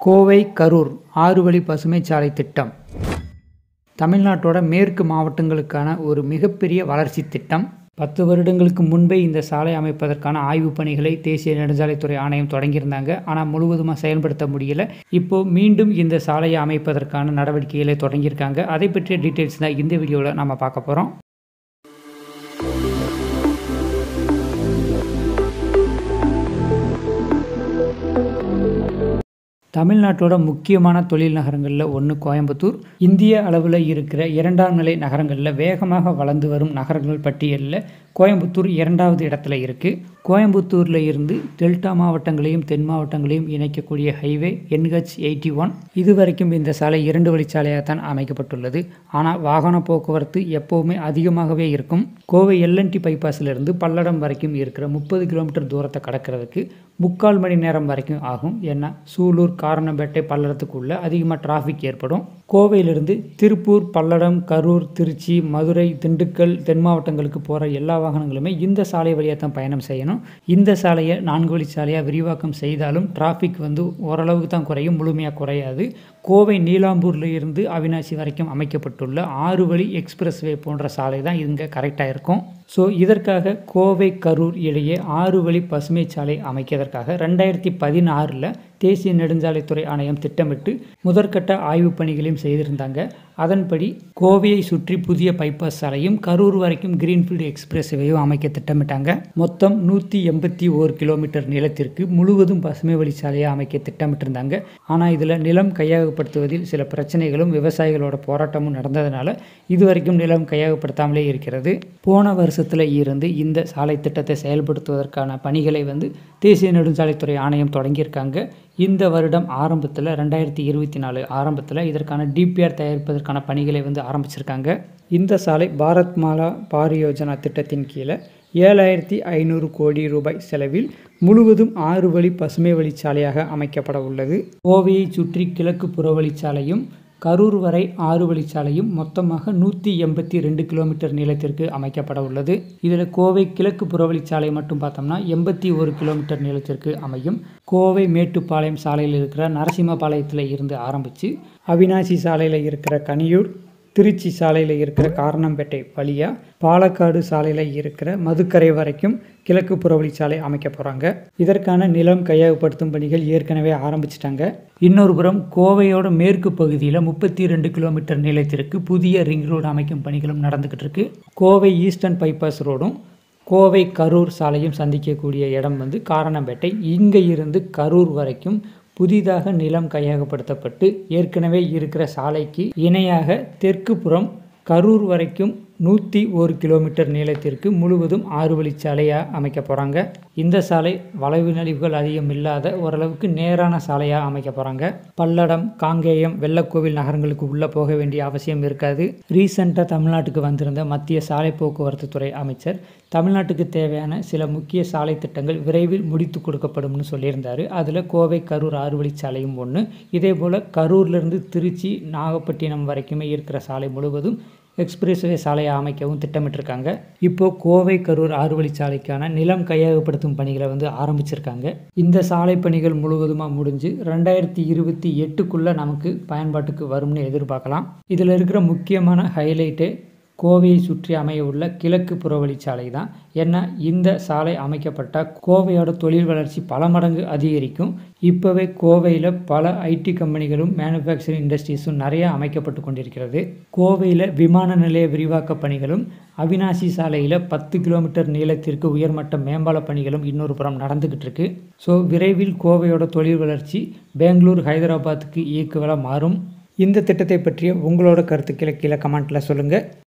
கோவை கரூர் ஆறு வழி பசுமைச்சாலை திட்டம் தமிழ்நாட்டோட மேற்கு மாவட்டங்களுக்கான ஒரு மிகப்பெரிய வளர்ச்சி திட்டம் பத்து வருடங்களுக்கு முன்பே இந்த சாலை அமைப்பதற்கான ஆய்வுப் பணிகளை தேசிய நெடுஞ்சாலைத்துறை ஆணையம் தொடங்கியிருந்தாங்க ஆனால் முழுவதுமாக செயல்படுத்த முடியல இப்போ மீண்டும் இந்த சாலையை அமைப்பதற்கான நடவடிக்கைகளை தொடங்கியிருக்காங்க அதை பற்றிய டீட்டெயில்ஸ் தான் இந்த வீடியோவில் நம்ம பார்க்க போகிறோம் தமிழ்நாட்டோட முக்கியமான தொழில் நகரங்களில் ஒன்று கோயம்புத்தூர் இந்திய அளவில் இருக்கிற இரண்டாம் நிலை நகரங்களில் வேகமாக வளர்ந்து வரும் நகரங்கள் பட்டியலில் கோயம்புத்தூர் இரண்டாவது இடத்துல இருக்குது கோயம்புத்தூரில் இருந்து டெல்டா மாவட்டங்களையும் தென் மாவட்டங்களையும் இணைக்கக்கூடிய ஹைவே என்ஹெச் எயிட்டி ஒன் இதுவரைக்கும் இந்த சாலை இரண்டு வழிச்சாலையாக தான் அமைக்கப்பட்டுள்ளது ஆனால் வாகன போக்குவரத்து எப்போவுமே அதிகமாகவே இருக்கும் கோவை எல்என்டி பைபாஸிலிருந்து பல்லடம் வரைக்கும் இருக்கிற முப்பது கிலோமீட்டர் தூரத்தை கடக்கிறதுக்கு முக்கால் மணி நேரம் வரைக்கும் ஆகும் ஏன்னா சூலூர் காரணம்பேட்டை பல்லடத்துக்குள்ள அதிகமாக டிராஃபிக் ஏற்படும் கோவையிலிருந்து திருப்பூர் பல்லடம் கரூர் திருச்சி மதுரை திண்டுக்கல் தென் மாவட்டங்களுக்கு போகிற எல்லா வாகனங்களுமே இந்த சாலை வழியாக தான் பயணம் செய்யணும் இந்த சாலையை நான்கு வழி சாலையாக விரிவாக்கம் செய்தாலும் டிராஃபிக் வந்து ஓரளவுக்கு தான் குறையும் முழுமையாக குறையாது கோவை நீலாம்பூரில் இருந்து அவினாசி வரைக்கும் அமைக்கப்பட்டுள்ள ஆறு வழி எக்ஸ்பிரஸ்வே போன்ற சாலை தான் இங்கே கரெக்டாக இருக்கும் ஸோ இதற்காக கோவை கரூர் இடையே ஆறு வழி பசுமை சாலை அமைக்கிறதற்காக ரெண்டாயிரத்தி பதினாறில் தேசிய நெடுஞ்சாலைத்துறை ஆணையம் திட்டமிட்டு முதற்கட்ட ஆய்வுப் பணிகளையும் செய்திருந்தாங்க அதன்படி கோவையை சுற்றி புதிய பைபாஸ் சாலையும் கரூர் வரைக்கும் கிரீன்ஃபீல்டு எக்ஸ்பிரஸ்வேயும் அமைக்க திட்டமிட்டாங்க மொத்தம் நூற்றி எண்பத்தி ஓர் கிலோமீட்டர் நிலத்திற்கு முழுவதும் பசுமை வழி சாலையை அமைக்க திட்டமிட்டிருந்தாங்க ஆனால் இதில் நிலம் கையகப்படுத்துவதில் சில பிரச்சனைகளும் விவசாயிகளோட போராட்டமும் நடந்ததுனால இதுவரைக்கும் நிலம் கையகப்படுத்தாமலே இருக்கிறது போன வருஷத்தில் இருந்து இந்த சாலை திட்டத்தை செயல்படுத்துவதற்கான பணிகளை வந்து தேசிய நெடுஞ்சாலைத்துறை ஆணையம் தொடங்கியிருக்காங்க இந்த வருடம் ஆரம்பத்தில் ரெண்டாயிரத்தி இருபத்தி நாலு ஆரம்பத்தில் இதற்கான டிபிஆர் தயாரிப்பதற்கான பணிகளை வந்து ஆரம்பிச்சிருக்காங்க இந்த சாலை பாரத் மாலா பாரியோஜனா திட்டத்தின் கீழே ஏழாயிரத்தி ஐநூறு கோடி ரூபாய் செலவில் முழுவதும் ஆறு வழி பசுமை வழிச்சாலையாக அமைக்கப்பட உள்ளது கோவையை சுற்றி கிழக்கு புறவழிச்சாலையும் கரூர் வரை ஆறு வழிச்சாலையும் மொத்தமாக நூற்றி எண்பத்தி ரெண்டு கிலோமீட்டர் நீளத்திற்கு அமைக்கப்பட உள்ளது இதில் கோவை கிழக்கு புறவழிச்சாலை மட்டும் பார்த்தோம்னா எண்பத்தி ஒரு கிலோமீட்டர் நீளத்திற்கு அமையும் கோவை மேட்டுப்பாளையம் சாலையில் இருக்கிற நரசிம்மபாளையத்தில் இருந்து ஆரம்பித்து அவினாசி சாலையில் இருக்கிற கனியூர் திருச்சி சாலையில் இருக்கிற காரணம்பேட்டை வழியாக பாலக்காடு சாலையில் இருக்கிற மதுக்கரை வரைக்கும் கிழக்கு புறவழிச்சாலை அமைக்க போகிறாங்க இதற்கான நிலம் கையகப்படுத்தும் பணிகள் ஏற்கனவே ஆரம்பிச்சிட்டாங்க இன்னொரு புறம் கோவையோட மேற்கு பகுதியில் முப்பத்தி ரெண்டு கிலோமீட்டர் நீளத்திற்கு புதிய ரிங் ரோடு அமைக்கும் பணிகளும் நடந்துக்கிட்டு இருக்கு கோவை ஈஸ்டர்ன் பைபாஸ் ரோடும் கோவை கரூர் சாலையும் சந்திக்கக்கூடிய இடம் வந்து காரணம்பேட்டை இங்கே இருந்து கரூர் வரைக்கும் புதிதாக நிலம் கையகப்படுத்தப்பட்டு ஏற்கனவே இருக்கிற சாலைக்கு இணையாக தெற்கு புறம் கரூர் வரைக்கும் நூற்றி ஒரு கிலோமீட்டர் நீளத்திற்கு முழுவதும் ஆறு வழிச்சாலையாக அமைக்க போகிறாங்க இந்த சாலை வளைவு நெளிவுகள் அதிகம் இல்லாத ஓரளவுக்கு நேரான சாலையாக அமைக்க போகிறாங்க பல்லடம் காங்கேயம் வெள்ளக்கோவில் நகரங்களுக்கு உள்ளே போக வேண்டிய அவசியம் இருக்காது ரீசெண்டாக தமிழ்நாட்டுக்கு வந்திருந்த மத்திய சாலை போக்குவரத்து துறை அமைச்சர் தமிழ்நாட்டுக்கு தேவையான சில முக்கிய சாலை திட்டங்கள் விரைவில் முடித்து கொடுக்கப்படும்னு சொல்லியிருந்தார் அதில் கோவை கரூர் ஆறு வழிச்சாலையும் ஒன்று இதே போல் கரூர்லேருந்து திருச்சி நாகப்பட்டினம் வரைக்குமே இருக்கிற சாலை முழுவதும் எக்ஸ்பிரஸ்வே சாலையை அமைக்கவும் திட்டமிட்டிருக்காங்க இப்போது கோவை கரூர் ஆறு வழிச்சாலைக்கான நிலம் கையகப்படுத்தும் பணிகளை வந்து ஆரம்பிச்சிருக்காங்க இந்த சாலை பணிகள் முழுவதுமாக முடிஞ்சு ரெண்டாயிரத்தி இருபத்தி எட்டுக்குள்ளே நமக்கு பயன்பாட்டுக்கு வரும்னு எதிர்பார்க்கலாம் இதில் இருக்கிற முக்கியமான ஹைலைட்டு கோவையை சுற்றி அமைய உள்ள கிழக்கு புறவழிச்சாலை தான் ஏன்னா இந்த சாலை அமைக்கப்பட்டால் கோவையோட தொழில் வளர்ச்சி பல மடங்கு அதிகரிக்கும் இப்போவே கோவையில் பல ஐடி கம்பெனிகளும் மேனுஃபேக்சரிங் இண்டஸ்ட்ரீஸும் நிறைய அமைக்கப்பட்டு கொண்டிருக்கிறது கோவையில் விமான நிலைய விரிவாக்க பணிகளும் அவினாசி சாலையில் பத்து கிலோமீட்டர் நீளத்திற்கு உயர்மட்ட மேம்பால பணிகளும் இன்னொரு புறம் நடந்துக்கிட்டு இருக்கு ஸோ விரைவில் கோவையோட தொழில் வளர்ச்சி பெங்களூர் ஹைதராபாத்துக்கு ஈக்குவலாக மாறும் இந்த திட்டத்தை பற்றிய உங்களோட கருத்துக்களை கீழே கமெண்ட்டில் சொல்லுங்கள்